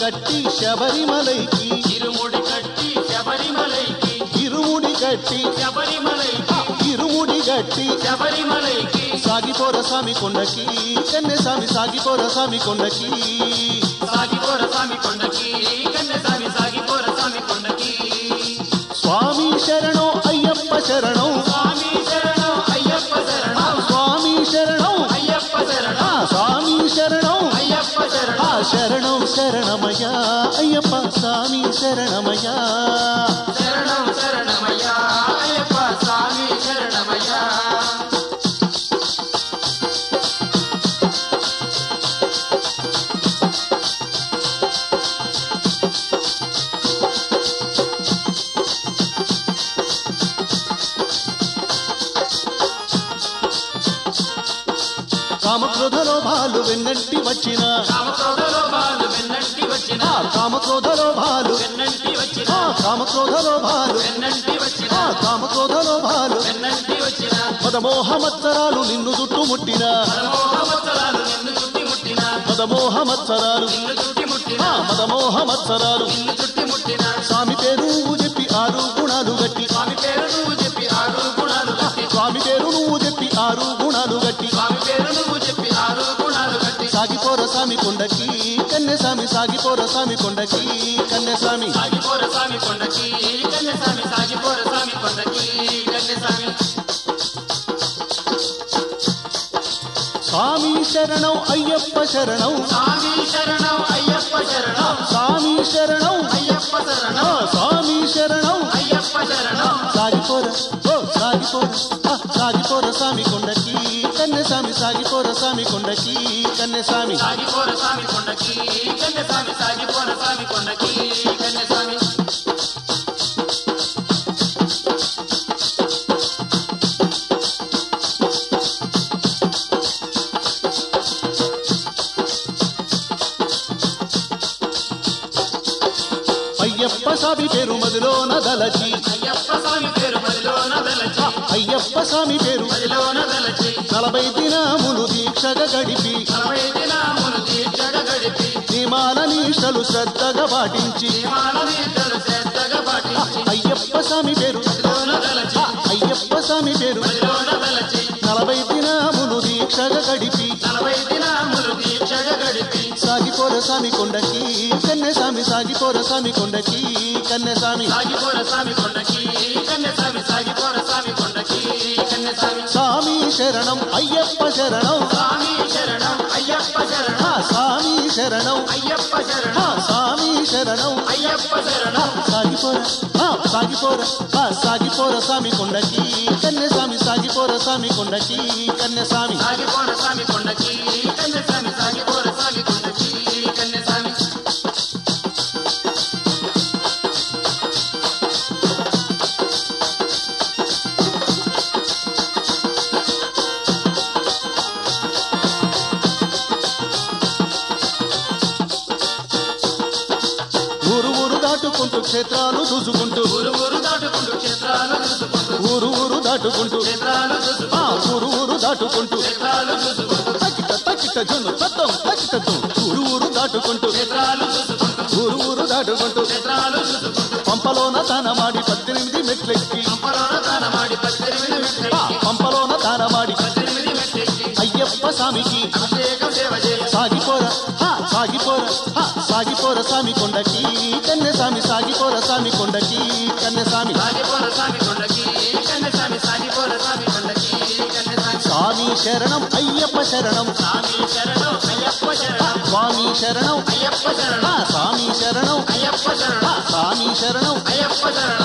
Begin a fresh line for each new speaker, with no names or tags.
కట్టి శబరిమలైకి
ఇరుముడి కట్టి శబరిమలైకి
ఇరుముడి కట్టి
శబరిమలైకి
ఇరుముడి గట్టి
శబరిమలైకి
సాగిపోర స్వామి కొండకి కన్నె స్వామి సాగిపోర స్వామి కొండకి
సాగిపోర స్వామి కొండకి కన్యస్వామి సాగిపోర స్వామి కొండకి
స్వామి శరణం అయ్యప్ప శరణం
స్వామి శరణం అయ్యప్ప శరణం
స్వామి శరణం
అయ్యప్ప శరణం
ఆ స్వామి శరణం
అయ్యప్ప
ఆ
శరణం
శరణం శరణమయ్యా అయ్యప్ప స్వామి శరణమయ్యా
శరణం శరణమయ్యా అయ్యప్ప స్వామి శరణమయ్యా
కామక్రోధ లోభాలు వెన్నంటి వచ్చిన
కామక్రోధలో బాలు వెన్నంటి వచ్చిన
ఆ కామక్రోధ లోభాలు
వెన్నంటి వచ్చిన
ఆ కామక్రోధ లోభాలు
వెన్నంటి వచ్చిన
ఆ కామక్రోధ లోభాలు
వెన్నంటి వచ్చిన
మదమోహ మత్సరాలు నిన్ను చుట్టుముట్టిన
పరమోహమత్సరాలు నిన్ను చుట్టి ముట్టిన
మదమోహ మత్సరాలు
నిన్ను చుట్టి ముట్టిన
ఆ మదమోహ మత్సరాలు
నిన్ను చుట్టి ముట్టిన
స్వామి పేరు నువ్వు చెప్పి ఆరు గుణాలు గట్టి
స్వామి పేరు నువ్వు చెప్పి ఆరు గుణాలు కట్టి
స్వామి పేరు నువ్వు చెప్పి ఆరు గుణాలు గట్టి
స్వామి పేరు నువ్వు చెప్పి ఆరు గుణాలు కట్టి
సాగిపోర స్వామి కొండకి కన్నె స్వామి సాగిపోర స్వామి కొండకి కన్నె స్వామి
సాగిపోర స్వామి కొండకి కన్యస్వామి సాగిపోర స్వామి కొండకి కన్యస్వామి
స్వామి శరణం అయ్యప్ప శరణం
స్వామి శరణం అయ్యప్ప శరణం
స్వామి శరణం
అయ్యప్ప
ఆ
శరణం
స్వామి శరణం
అయ్యప్ప శరణం
సాగిపోర ఓ సాగిపోర ఆ, సాగిపోర స్వామి కొండకి కన్నె స్వామి సాగిపోర స్వామి కొండకి కన్నె స్వామి
సాగిపోర స్వామి కొండకి కన్యస్వామి సాగిపోర స్వామి కొండకి కన్యస్వామి
అయ్యప్ప స్వామి పేరు మదిలోన దలచి
అయ్యప్ప స్వామి పేరు మదిలో నదలచి
అయ్యప్ప స్వామి పేరు
మదిలో నదలచి
నలభై దినములు దీక్షగా గడిపి
నలభై దినాములు దీక్షగ గడిపి
నియమాల నిష్టలు శ్రద్ధగా పాటించి
నియమాలనీతలు శ్రద్ధగా పాటించి
అయ్యప్ప స్వామి పేరు
మదిలో నదలచి
అయ్యప్ప స్వామి పేరు
మదిలో నదలచి
నలభై దినములు దీక్షగా గడిపి
నలభై దినాములు దీక్షగ గడిపి
సాగిపోర స్వామి కొండకి కన్నె స్వామి సాగిపోర స్వామి కొండకి కన్నె స్వామి
సాగిపోర స్వామి కొండకి కన్యస్వామి సాగిపోర స్వామి కొండకి కన్యస్వామి
స్వామి శరణం అయ్యప్ప శరణం
స్వామి శరణం అయ్యప్ప శరణం
ఆ స్వామి శరణం
అయ్యప్ప
ఆ
శరణం
స్వామి శరణం
అయ్యప్ప శరణం
సాగిపోర ఆ సాగిపోర ఆ సాగిపోర స్వామి కొండకి కన్నె స్వామి సాగిపోర స్వామి కొండకి కన్నె స్వామి
సాగిపోర స్వామి కొండకి కన్యస్వామి సాగిపోర స్వామి కొండకి కన్యస్వామి
ఊరు ఊరు దాటుకుంటూ క్షేత్రాలు చూసుకుంటూ
ఊరు ఊరు దాటుకుంటూ క్షేత్రాలు చూసుకుంటూ
ఊరు ఊరు దాటుకుంటూ
క్షేత్రాలు చూసుకుంటూ
ఆ ఊరు ఊరు దాటుకుంటూ
క్షేత్రాలు చూసుకుంటూ
తక్కిట తక్కిట జున్ను తత్వం తక్కిట తుం. ఊరు ఊరు దాటుకుంటూ
క్షేత్రాలు చూసుకుంటూ
ఊరు ఊరు దాటుకుంటూ
క్షేత్రాలు చూసుకుంటూ
పంపలోన తానమాడి పద్దెనిమిది మెట్లెక్కి
పంపలోన దానమాడి పద్దెనిమిది
ఆ
మెట్లెక్కి
పంపలోన తానమాడి
పద్దెనిమిది మెట్లెక్కి
అయ్యప్ప స్వామికి
అభిషేకం సేవ చేసి
సాగిపోర హా, సాగిపోర హా, సాగిపోర స్వామి కొండకి కన్నె స్వామి సాగిపోర స్వామి కొండకి కన్నె స్వామి
సాగిపోర స్వామి కొండకి కన్యస్వామి సాగిపోర స్వామి కొండకి కన్యస్వామి
స్వామి శరణం అయ్యప్ప శరణం
స్వామి శరణం అయ్యప్ప శరణం
స్వామి శరణం
అయ్యప్ప
ఆ
శరణం
స్వామి శరణం
అయ్యప్ప
ఆ
శరణం
స్వామి శరణం
అయ్యప్ప శరణం